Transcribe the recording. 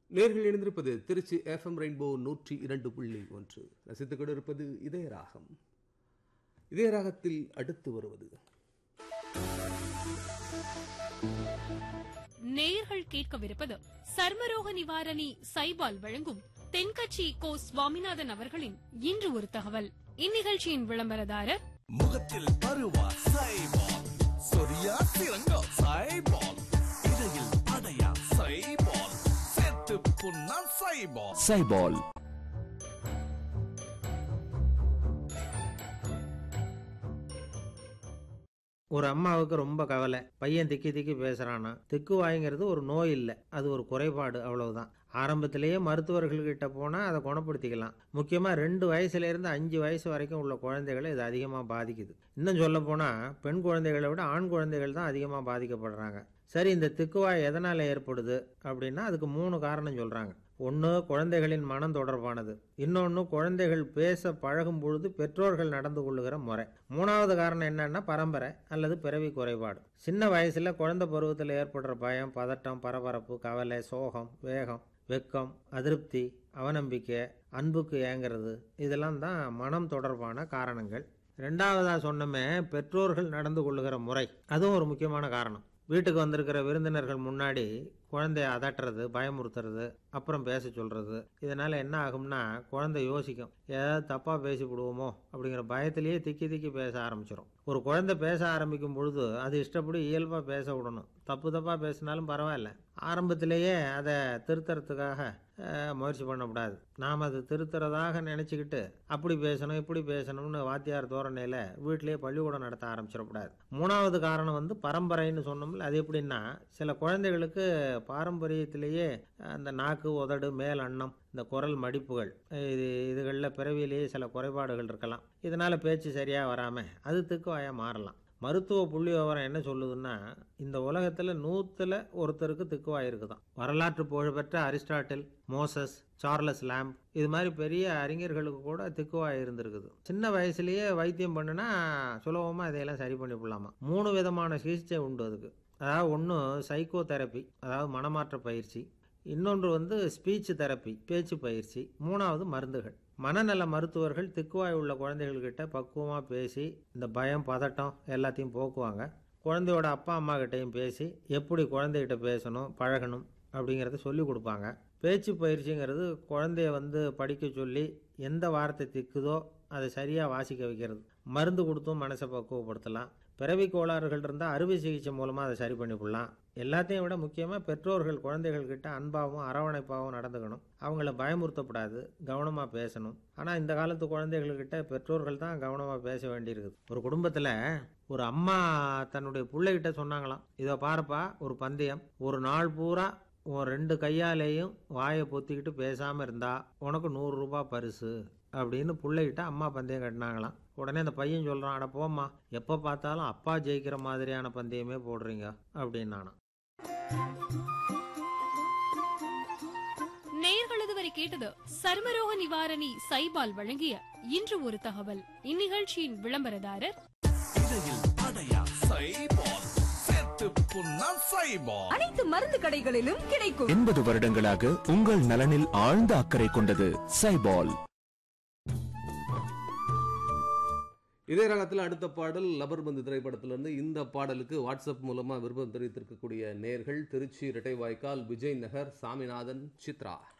நேர்கள் இணைந்திருப்பது Trichy FM rainbow நூற்றி இரண்டு புள்ளி ஒன்று ரசித்துக் கொண்டிருப்பது இதயராகம் இதயராகத்தில் அடுத்து வருவது நேயர்கள் கேட்கவிருப்பது சர்மரோக நிவாரணி சைபால் வழங்கும் தென்கட்சி கோ சுவாமிநாதன் அவர்களின் இன்று ஒரு தகவல் இந்நிகழ்ச்சியின் விளம்பரதாரர் முகத்தில் பருவா சைபால் சொரியா சிறங்கா சைபால் இடையில் அடையா சைபால் செத்து புண்ணா சைபால் சைபால் ஒரு அம்மாவுக்கு ரொம்ப கவலை பையன் திக்கி திக்கி பேசுறானா திக்கு வாய்ங்கிறது ஒரு நோய் இல்லை அது ஒரு குறைபாடு அவ்வளவுதான் ஆரம்பத்திலேயே மருத்துவர்கள்கிட்ட போனால் அதை குணப்படுத்திக்கலாம் முக்கியமாக ரெண்டு வயசுலேருந்து அஞ்சு வயசு வரைக்கும் உள்ள குழந்தைகளை இது அதிகமாக பாதிக்குது இன்னும் சொல்ல போனால் பெண் குழந்தைகளை விட ஆண் குழந்தைகள் தான் அதிகமாக பாதிக்கப்படுறாங்க சரி இந்த திக்குவாய் எதனால் ஏற்படுது அப்படின்னா அதுக்கு மூணு காரணம் சொல்கிறாங்க ஒன்று குழந்தைகளின் மனம் தொடர்பானது இன்னொன்று குழந்தைகள் பேச பழகும் பொழுது பெற்றோர்கள் நடந்து கொள்ளுகிற முறை மூணாவது காரணம் என்னன்னா பரம்பரை அல்லது பிறவி குறைபாடு சின்ன வயசுல குழந்தை பருவத்தில் ஏற்படுற பயம் பதட்டம் பரபரப்பு கவலை சோகம் வேகம் வெக்கம் அதிருப்தி அவநம்பிக்கை அன்புக்கு ஏங்கிறது இதெல்லாம் தான் மனம் தொடர்பான காரணங்கள் ரெண்டாவதாக சொன்னமே பெற்றோர்கள் நடந்து கொள்ளுகிற முறை அதுவும் ஒரு முக்கியமான காரணம் வீட்டுக்கு வந்திருக்கிற விருந்தினர்கள் முன்னாடி குழந்தைய அதட்டுறது பயமுறுத்துறது அப்புறம் பேச சொல்றது இதனால என்ன ஆகும்னா குழந்தை யோசிக்கும் ஏதாவது தப்பா பேசி விடுவோமோ அப்படிங்கிற பயத்திலேயே திக்கி திக்கி பேச ஆரம்பிச்சிடும் ஒரு குழந்தை பேச ஆரம்பிக்கும் பொழுது அது இஷ்டப்படி இயல்பா பேச விடணும் தப்பு தப்பா பேசினாலும் பரவாயில்ல ஆரம்பத்திலேயே அதை திருத்தறதுக்காக அஹ், முயற்சி பண்ணக்கூடாது நாம் அது திருத்துறதாக நினச்சிக்கிட்டு அப்படி பேசணும் இப்படி பேசணும்னு வாத்தியார் தோரணையில் வீட்டிலேயே பள்ளிக்கூடம் நடத்த ஆரம்பிச்சிடக்கூடாது மூணாவது காரணம் வந்து பரம்பரைன்னு சொன்னோம்ல அது எப்படின்னா சில குழந்தைகளுக்கு பாரம்பரியத்திலேயே அந்த நாக்கு உதடு மேல் அன்னம் இந்த குரல் மடிப்புகள் இது இதுகளில் பிறவியிலேயே சில குறைபாடுகள் இருக்கலாம் இதனால் பேச்சு சரியாக வராமல் அது திக்குவாயாக மாறலாம் மருத்துவ புள்ளி விவரம் என்ன சொல்லுதுன்னா இந்த உலகத்தில் நூற்றுல ஒருத்தருக்கு திக்குவாய் இருக்குதான் வரலாற்று புகழ்பெற்ற அரிஸ்டாட்டில் மோசஸ் சார்லஸ் லேம்ப் இது மாதிரி பெரிய அறிஞர்களுக்கு கூட திக்குவாய் இருந்திருக்குது சின்ன வயசுலயே வைத்தியம் பண்ணுனா சுலபமாக இதையெல்லாம் சரி பண்ணிவிடலாமா மூணு விதமான சிகிச்சை உண்டு அதுக்கு அதாவது ஒன்று சைக்கோ தெரப்பி அதாவது மனமாற்ற பயிற்சி இன்னொன்று வந்து ஸ்பீச் தெரப்பி பேச்சு பயிற்சி மூணாவது மருந்துகள் மனநல மருத்துவர்கள் திக்குவாய் உள்ள குழந்தைகள்கிட்ட பக்குவமாக பேசி இந்த பயம் பதட்டம் எல்லாத்தையும் போக்குவாங்க குழந்தையோட அப்பா அம்மா கிட்டையும் பேசி எப்படி குழந்தைகிட்ட பேசணும் பழகணும் அப்படிங்கிறத சொல்லி கொடுப்பாங்க பேச்சு பயிற்சிங்கிறது குழந்தைய வந்து படிக்க சொல்லி எந்த வார்த்தை திக்குதோ அதை சரியாக வாசிக்க வைக்கிறது மருந்து கொடுத்தும் மனசை பக்குவப்படுத்தலாம் பிறவி கோளாறுகள் இருந்தால் அறுவை சிகிச்சை மூலமாக அதை சரி பண்ணிவிடலாம் எல்லாத்தையும் விட முக்கியமாக பெற்றோர்கள் குழந்தைகள் கிட்ட அன்பாகவும் அரவணைப்பாகவும் நடந்துக்கணும் அவங்கள பயமுறுத்தக்கூடாது கவனமாக பேசணும் ஆனால் இந்த காலத்து குழந்தைகள்கிட்ட பெற்றோர்கள் தான் கவனமாக பேச வேண்டியிருக்குது ஒரு குடும்பத்தில் ஒரு அம்மா தன்னுடைய பிள்ளைகிட்ட சொன்னாங்களாம் இதை பாருப்பா ஒரு பந்தயம் ஒரு நாள் பூரா உன் ரெண்டு கையாலேயும் வாயை பொத்திக்கிட்டு பேசாமல் இருந்தா உனக்கு நூறு ரூபாய் பரிசு அப்படின்னு பிள்ளைகிட்ட அம்மா பந்தயம் கட்டினாங்களாம் உடனே அந்த பையன் சொல்கிறான் அட போம்மா எப்போ பார்த்தாலும் அப்பா ஜெயிக்கிற மாதிரியான பந்தயமே போடுறீங்க அப்படின்னு நேயர்கள் இதுவரை கேட்டது சர்மரோக நிவாரணி சைபால் வழங்கிய இன்று ஒரு தகவல் இந்நிகழ்ச்சியின் விளம்பரதாரர் இடையில் அடையா சைபால் செத்து புண்ணா சைபால் அனைத்து மருந்து கடைகளிலும் கிடைக்கும் எண்பது வருடங்களாக உங்கள் நலனில் ஆழ்ந்த அக்கறை கொண்டது சைபால் இதே ராகத்தில் அடுத்த பாடல் லபர்பந்து திரைப்படத்திலிருந்து இந்த பாடலுக்கு வாட்ஸ்அப் மூலமாக விருப்பம் தெரிவித்திருக்கக்கூடிய நேர்கள் திருச்சி இரட்டைவாய்க்கால் விஜய் நகர் சாமிநாதன் சித்ரா